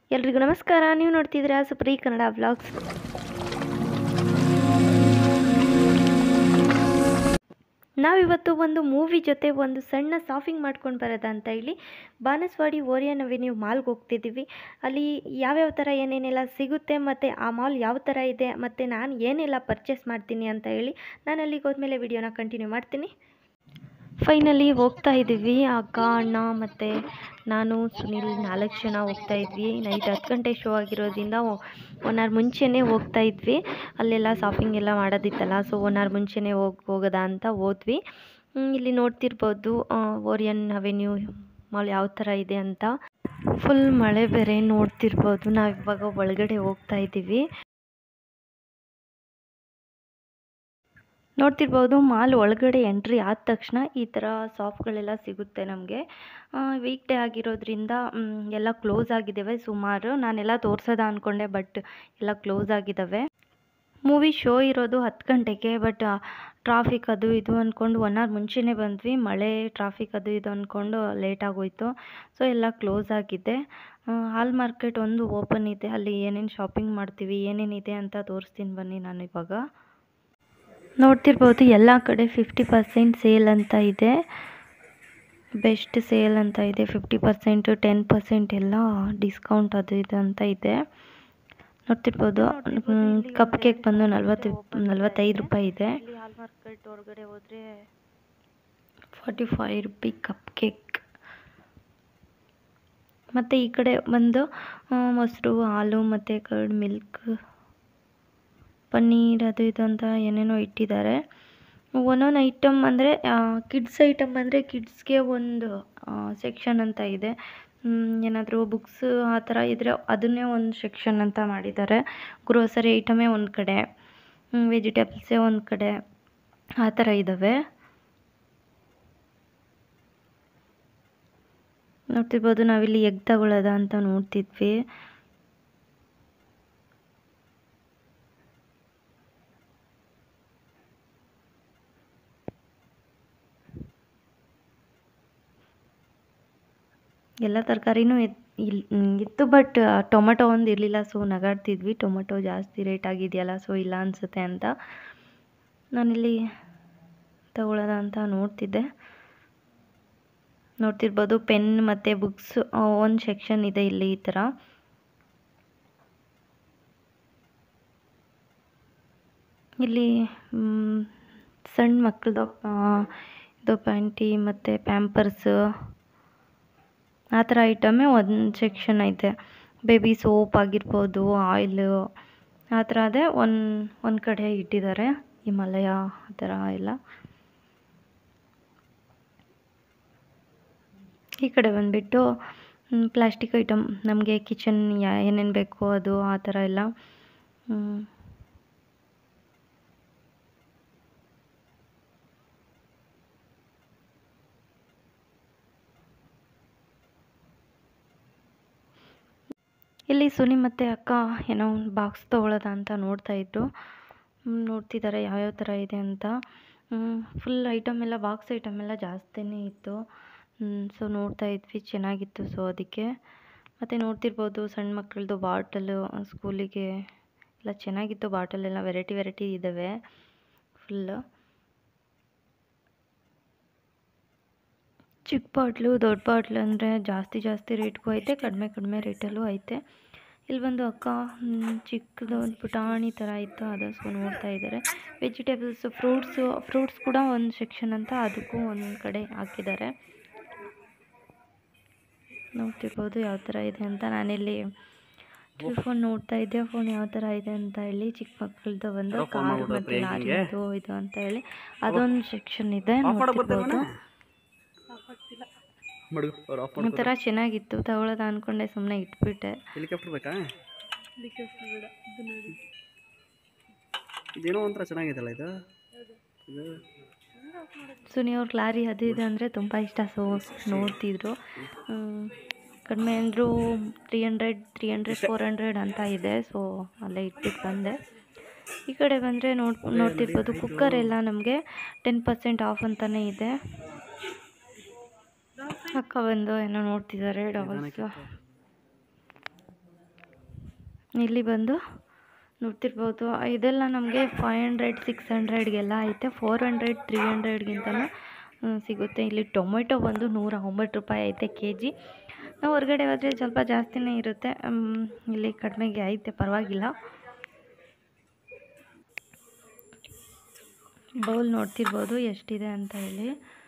ಎಲ್ರಿಗೂ ನಮಸ್ಕಾರ ನೀವು ನೋಡ್ತಿದ್ದೀರಾ ಸುಪ್ರೀ ಕನ್ನಡ ವ್ಲಾಗ್ಸ್ ನಾವಿವತ್ತು ಒಂದು ಮೂವಿ ಜೊತೆ ಒಂದು ಸಣ್ಣ ಶಾಪಿಂಗ್ ಮಾಡ್ಕೊಂಡು ಬರೋದ ಅಂತ ಹೇಳಿ ಬಾನಸವಾಡಿ ಓರಿಯನ್ ಅವೆನ್ಯೂ ಮಾಲ್ಗೆ ಹೋಗ್ತಿದ್ದೀವಿ ಅಲ್ಲಿ ಯಾವ್ಯಾವ ಥರ ಏನೇನೆಲ್ಲ ಸಿಗುತ್ತೆ ಮತ್ತು ಆ ಮಾಲ್ ಯಾವ ಥರ ಇದೆ ಮತ್ತು ನಾನು ಏನೆಲ್ಲ ಪರ್ಚೇಸ್ ಮಾಡ್ತೀನಿ ಅಂತ ಹೇಳಿ ನಾನು ಅಲ್ಲಿಗೆ ಹೋದ್ಮೇಲೆ ವಿಡಿಯೋನ ಕಂಟಿನ್ಯೂ ಮಾಡ್ತೀನಿ ಫೈನಲಿ ಹೋಗ್ತಾ ಇದ್ದೀವಿ ಅಕ್ಕ ಅಣ್ಣ ಮತ್ತು ನಾನು ಸುನಿಲ್ ನಾಲ್ಕು ಜನ ಹೋಗ್ತಾ ಇದ್ವಿ ನೈಟ್ ಹತ್ತು ಗಂಟೆ ಶೋ ಆಗಿರೋದ್ರಿಂದ ಒನ್ ಅವರ್ ಮುಂಚೆನೇ ಹೋಗ್ತಾ ಇದ್ವಿ ಅಲ್ಲೆಲ್ಲ ಶಾಪಿಂಗ್ ಎಲ್ಲ ಮಾಡೋದಿತ್ತಲ್ಲ ಸೊ ಒನ್ ಅವರ್ ಮುಂಚೆನೇ ಹೋಗಿ ಹೋಗೋದಾ ಅಂತ ಹೋದ್ವಿ ಹ್ಮ್, ಇಲ್ಲಿ ನೋಡ್ತಿರ್ಬೋದು ಓರಿಯನ್ ಅವೆನ್ಯೂ ಮಾಲ್ ಯಾವ ಥರ ಇದೆ ಅಂತ ಫುಲ್ ಮಳೆ ಬೇರೆ ನೋಡ್ತಿರ್ಬೋದು ನಾವು ಇವಾಗ ಒಳಗಡೆ ಹೋಗ್ತಾ ಇದ್ದೀವಿ ನೋಡ್ತಿರ್ಬೋದು ಮಾಲ್ ಒಳಗಡೆ ಎಂಟ್ರಿ ಆದ ತಕ್ಷಣ ಈ ಥರ ಶಾಪ್ಗಳೆಲ್ಲ ಸಿಗುತ್ತೆ ನಮಗೆ ವೀಕ್ ಡೇ ಆಗಿರೋದ್ರಿಂದ ಮ್, ಎಲ್ಲ ಕ್ಲೋಸ್ ಆಗಿದ್ದಾವೆ ಸುಮಾರು ನಾನೆಲ್ಲ ತೋರ್ಸೋದ ಅಂದ್ಕೊಂಡೆ ಬಟ್ ಎಲ್ಲ ಕ್ಲೋಸ್ ಆಗಿದ್ದಾವೆ ಮೂವಿ ಶೋ ಇರೋದು ಹತ್ತು ಗಂಟೆಗೆ ಬಟ್ ಟ್ರಾಫಿಕ್ ಅದು ಇದು ಅಂದ್ಕೊಂಡು ಒನ್ ಅವರ್ ಮುಂಚೆನೇ ಬಂದ್ವಿ ಮಳೆ ಟ್ರಾಫಿಕ್ ಅದು ಇದು ಅಂದ್ಕೊಂಡು ಲೇಟ್ ಆಗೋಯ್ತು ಸೊ ಎಲ್ಲ ಕ್ಲೋಸ್ ಆಗಿದೆ ಹಾಲ್ ಮಾರ್ಕೆಟ್ ಒಂದು ಓಪನ್ ಇದೆ ಅಲ್ಲಿ ಏನೇನು ಶಾಪಿಂಗ್ ಮಾಡ್ತೀವಿ ಏನೇನಿದೆ ಅಂತ ತೋರಿಸ್ತೀನಿ ಬನ್ನಿ ನಾನು ಇವಾಗ ನೋಡ್ತಿರ್ಬೋದು ಎಲ್ಲ ಕಡೆ ಫಿಫ್ಟಿ ಪರ್ಸೆಂಟ್ ಸೇಲ್ ಅಂತ ಇದೆ ಬೆಸ್ಟ್ ಸೇಲ್ ಅಂತ ಇದೆ ಫಿಫ್ಟಿ ಪರ್ಸೆಂಟು ಟೆನ್ ಪರ್ಸೆಂಟ್ ಎಲ್ಲ ಡಿಸ್ಕೌಂಟ್ ಅದು ಇದು ಅಂತ ಇದೆ ನೋಡ್ತಿರ್ಬೋದು ಕಪ್ ಕೇಕ್ ಬಂದು ನಲ್ವತ್ತು ನಲ್ವತ್ತೈದು ರೂಪಾಯಿ ಇದೆ ಹಾಲ್ ಮಾರ್ಕೆಟ್ ಹೊರಗಡೆ ಹೋದರೆ forty five rupee cup cake ಮತ್ತು ಈ ಕಡೆ ಬಂದು ಆ, ಮೊಸರು ಹಾಲು ಮತ್ತು ಕರ್ಡ್ ಮಿಲ್ಕ್ ಪನ್ನೀರ್ ಅದು ಇದು ಅಂತ ಏನೇನೋ ಇಟ್ಟಿದ್ದಾರೆ ಒಂದೊಂದು ಐಟಮ್ ಅಂದರೆ ಕಿಡ್ಸ್ ಐಟಮ್ ಅಂದರೆ ಕಿಡ್ಸ್ಗೆ ಒಂದು ಸೆಕ್ಷನ್ ಅಂತ ಇದೆ ಏನಾದರೂ ಬುಕ್ಸ್ ಆ ಥರ ಇದ್ದರೆ ಅದನ್ನೇ ಒಂದು ಸೆಕ್ಷನ್ ಅಂತ ಮಾಡಿದ್ದಾರೆ ಗ್ರೋಸರಿ ಐಟಮೇ ಒಂದು ಕಡೆ ವೆಜಿಟೇಬಲ್ಸೇ ಒಂದು ಕಡೆ ಆ ಥರ ಇದ್ದಾವೆ ನೋಡ್ತಿರ್ಬೋದು ನಾವಿಲ್ಲಿ ಎಗ್ ತಗೊಳ್ಳೋದ ಅಂತ ನೋಡ್ತಿದ್ವಿ ಎಲ್ಲ ತರಕಾರಿನೂ ಇತ್ತು ಬಟ್ ಟೊಮೆಟೊ ಒಂದು ಇರಲಿಲ್ಲ ಸೊ ನಗಾಡ್ತಿದ್ವಿ ಟೊಮೆಟೊ ಜಾಸ್ತಿ ರೇಟ್ ಆಗಿದೆಯಲ್ಲ ಸೊ ಇಲ್ಲ ಅನಿಸುತ್ತೆ ಅಂತ ನಾನಿಲ್ಲಿ ತಗೊಳ್ಳೋದ ಅಂತ ನೋಡ್ತಿದ್ದೆ ನೋಡ್ತಿರ್ಬೋದು ಪೆನ್ ಮತ್ತು ಬುಕ್ಸ್ ಒಂದು ಸೆಕ್ಷನ್ ಇದೆ ಇಲ್ಲಿ ಈ ಥರ ಇಲ್ಲಿ ಮ್, ಸಣ್ಣ ಮಕ್ಕಳದು ಇದು ಪ್ಯಾಂಟಿ ಮತ್ತು ಪ್ಯಾಂಪರ್ಸು ಆ ಥರ ಐಟಮೇ ಒಂದು ಸೆಕ್ಷನ್ ಐತೆ ಬೇಬಿ ಸೋಪ್ ಆಗಿರ್ಬೋದು ಆಯಿಲು ಆ ಥರ ಅದೇ ಒಂದು ಒಂದು ಕಡೆ ಇಟ್ಟಿದ್ದಾರೆ ಹಿಮಾಲಯ ಆ ಥರ ಎಲ್ಲ ಈ ಕಡೆ ಬಂದುಬಿಟ್ಟು ಪ್ಲಾಸ್ಟಿಕ್ ಐಟಮ್ ನಮಗೆ ಕಿಚನ್ ಏನೇನು ಬೇಕೋ ಅದು ಆ ಥರ ಎಲ್ಲ ಹ್ಮ್. ಇಲ್ಲಿ ಸುನಿ ಮತ್ತು ಅಕ್ಕ ಏನೋ ಒಂದು ಬಾಕ್ಸ್ ತೊಗೊಳೋದ ಅಂತ ನೋಡ್ತಾ ಇದ್ರು ಹ್ಮ್, ನೋಡ್ತಿದ್ದಾರೆ ಯಾವ್ಯಾವ ಥರ ಇದೆ ಅಂತ ಫುಲ್ ಐಟಮ್ ಎಲ್ಲ ಬಾಕ್ಸ್ ಐಟಮ್ ಎಲ್ಲ ಜಾಸ್ತಿನೇ ಇತ್ತು ಸೊ ನೋಡ್ತಾ ಇದ್ವಿ ಚೆನ್ನಾಗಿತ್ತು ಸೊ ಅದಕ್ಕೆ ಮತ್ತು ನೋಡ್ತಿರ್ಬೋದು ಸಣ್ಣ ಮಕ್ಕಳದು ಬಾಟಲು ಸ್ಕೂಲಿಗೆ ಎಲ್ಲ ಚೆನ್ನಾಗಿತ್ತು ಬಾಟಲ್ ಎಲ್ಲ ವೆರೈಟಿ ವೆರೈಟಿ ಇದ್ದಾವೆ ಫುಲ್ಲು ಚಿಕ್ಕ ಬಾಟ್ಲು ದೊಡ್ಡ ಬಾಟ್ಲು ಅಂದರೆ ಜಾಸ್ತಿ ಜಾಸ್ತಿ ರೇಟ್ಗೂ ಐತೆ ಕಡಿಮೆ ಕಡಿಮೆ ರೇಟಲ್ಲೂ ಐತೆ ಇಲ್ಲಿ ಬಂದು ಅಕ್ಕ ಮ್, ಚಿಕ್ಕದು ಒಂದು ಪುಟಾಣಿ ಥರ ಇತ್ತು ಅದು ಸೊ ನೋಡ್ತಾ ಇದ್ದಾರೆ ವೆಜಿಟೇಬಲ್ಸು ಫ್ರೂಟ್ಸು ಫ್ರೂಟ್ಸ್ ಕೂಡ ಒಂದು ಸೆಕ್ಷನ್ ಅಂತ ಅದಕ್ಕೂ ಒಂದು ಕಡೆ ಹಾಕಿದ್ದಾರೆ ನೋಡ್ತಿರ್ಬೋದು ಯಾವ ಥರ ಇದೆ ಅಂತ ನಾನಿಲ್ಲಿ ಫೋನ್ ನೋಡ್ತಾ ಇದ್ದೆ ಫೋನ್ ಯಾವ ಥರ ಇದೆ ಅಂತ ಹೇಳಿ ಚಿಕ್ಕ ಮಕ್ಕಳದ್ದು ಒಂದು ಕಾರು ಮತ್ತು ಲಾರಿದು ಇದು ಅಂತ ಹೇಳಿ ಅದೊಂದು ಸೆಕ್ಷನ್ ಇದೆ ನೋಡ್ತಿರ್ಬೋದು ಮಡುಗು ಅವ್ರು ಆಫ್ ಒಂಥರ ಚೆನ್ನಾಗಿತ್ತು ತಗೊಳ್ಳೋದ ಅಂದ್ಕೊಂಡೆ ಸುಮ್ಮನೆ ಇಟ್ಬಿಟ್ಟೆ ಹೆಲಿಕಾಪ್ಟರ್ ಬೇಕಾ ಇದೇನೋ ಒಂಥರ ಚೆನ್ನಾಗಿದೆಯಲ್ಲ ಇದು ಇದು ಸುನಿ ಅವ್ರ ಲಾರಿ ಅದು ಇದು ಅಂದರೆ ತುಂಬ ಇಷ್ಟ ಸೊ ನೋಡ್ತಿದ್ರು ಹ್ಮ್, ಕಡಿಮೆ ಅಂದರೂ three hundred three hundred four hundred ಅಂತ ಇದೆ ಸೊ ಅಲ್ಲೇ ಇಟ್ಬಿಟ್ಟು ಬಂದೆ ಈ ಕಡೆ ಬಂದರೆ ನೋಡ್ ನೋಡ್ತಿರ್ಬೋದು ಕುಕ್ಕರ್ ಎಲ್ಲ ನಮಗೆ ಟೆನ್ ಪರ್ಸೆಂಟ್ ಆಫ್ ಅಂತಲೇ ಇದೆ ಅಕ್ಕ ಬಂದು ಏನೋ ನೋಡ್ತಿದ್ದಾರೆ ಡಬಲ್ಸ್ ಇಲ್ಲಿ ಬಂದು ನೋಡ್ತಿರ್ಬೋದು ಇದೆಲ್ಲ ನಮಗೆ ಫೈವ್ ಹಂಡ್ರೆಡ್ ಸಿಕ್ಸ್ ಹಂಡ್ರೆಡ್ಗೆಲ್ಲ ಐತೆ ಫೋರ್ ಹಂಡ್ರೆಡ್ ತ್ರೀ ಹಂಡ್ರೆಡ್ಗಿಂತಲೂ ಸಿಗುತ್ತೆ ಇಲ್ಲಿ ಟೊಮೆಟೊ ಬಂದು ನೂರ ಒಂಬತ್ತು ರೂಪಾಯಿ ಐತೆ ಕೆ ಜಿ ನಾವು ಹೊರಗಡೆ ಹೋದರೆ ಸ್ವಲ್ಪ ಜಾಸ್ತಿನೇ ಇರುತ್ತೆ ಮ್, ಇಲ್ಲಿ ಕಡಿಮೆಗೆ ಐತೆ ಪರವಾಗಿಲ್ಲ ಬೌಲ್ ನೋಡ್ತಿರ್ಬೋದು ಎಷ್ಟಿದೆ ಅಂತ ಹೇಳಿ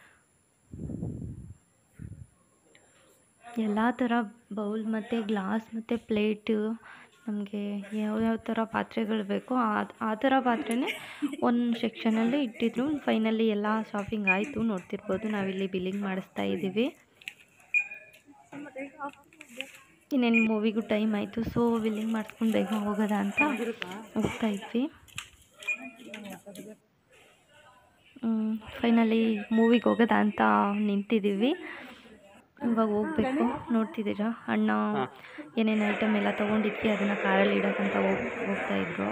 ಎಲ್ಲ ಥರ ಬೌಲ್ ಮತ್ತು ಗ್ಲಾಸ್ ಮತ್ತು ಪ್ಲೇಟು ನಮಗೆ ಯಾವ್ಯಾವ ಥರ ಪಾತ್ರೆಗಳು ಬೇಕೋ ಆ ಆ ಥರ ಪಾತ್ರೆನೇ ಒಂದು ಸೆಕ್ಷನಲ್ಲಿ ಇಟ್ಟಿದ್ರು ಫೈನಲಿ ಎಲ್ಲ ಶಾಪಿಂಗ್ ಆಯಿತು ನೋಡ್ತಿರ್ಬೋದು ನಾವಿಲ್ಲಿ ಬಿಲ್ಲಿಂಗ್ ಮಾಡಿಸ್ತಾ ಇದ್ದೀವಿ ಇನ್ನೇನು ಮೂವಿಗೂ ಟೈಮ್ ಆಯಿತು ಸೊ ಬಿಲ್ಲಿಂಗ್ ಮಾಡಿಸ್ಕೊಂಡು ಬೇಗ ಹೋಗೋದ ಅಂತ ಹೋಗ್ತಾ ಇದ್ವಿ ಫೈನಲಿ ಮೂವಿಗೆ ಹೋಗೋದ ಅಂತ ನಿಂತಿದ್ದೀವಿ ಇವಾಗ ಹೋಗ್ಬೇಕು ನೋಡ್ತಿದ್ದೀರಾ ಅಣ್ಣ ಏನೇನು ಐಟಮ್ ಎಲ್ಲ ತೊಗೊಂಡಿದ್ವಿ ಅದನ್ನು ಕಾರಲ್ಲಿ ಇಡೋಕ್ಕಂತ ಹೋಗ್ ಹೋಗ್ತಾ ಇದ್ರು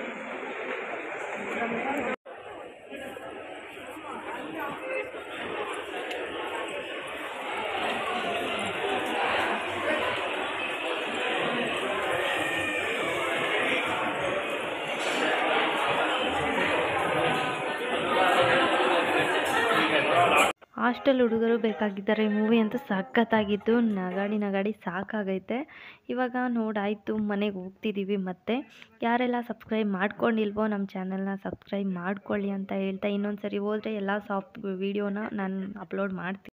ಹಾಸ್ಟೆಲ್ ಹುಡುಗರು ಬೇಕಾಗಿದ್ದಾರೆ ಮೂವಿ ಅಂತೂ ಸಖತ್ತಾಗಿತ್ತು ನಗಾಡಿ ನಗಾಡಿ ಸಾಕಾಗೈತೆ ಇವಾಗ ನೋಡಾಯಿತು ಮನೆಗೆ ಹೋಗ್ತಿದ್ದೀವಿ ಮತ್ತೆ ಯಾರೆಲ್ಲ ಸಬ್ಸ್ಕ್ರೈಬ್ ಮಾಡ್ಕೊಂಡಿಲ್ವೋ ನಮ್ಮ ಚಾನಲ್ನ ಸಬ್ಸ್ಕ್ರೈಬ್ ಮಾಡ್ಕೊಳ್ಳಿ ಅಂತ ಹೇಳ್ತಾ ಇನ್ನೊಂದು ಸರಿ ಹೋದರೆ ಎಲ್ಲ ಸಾಫ್ಟ್ ವೀಡಿಯೋನ ನಾನು ಅಪ್ಲೋಡ್ ಮಾಡ್ತೀನಿ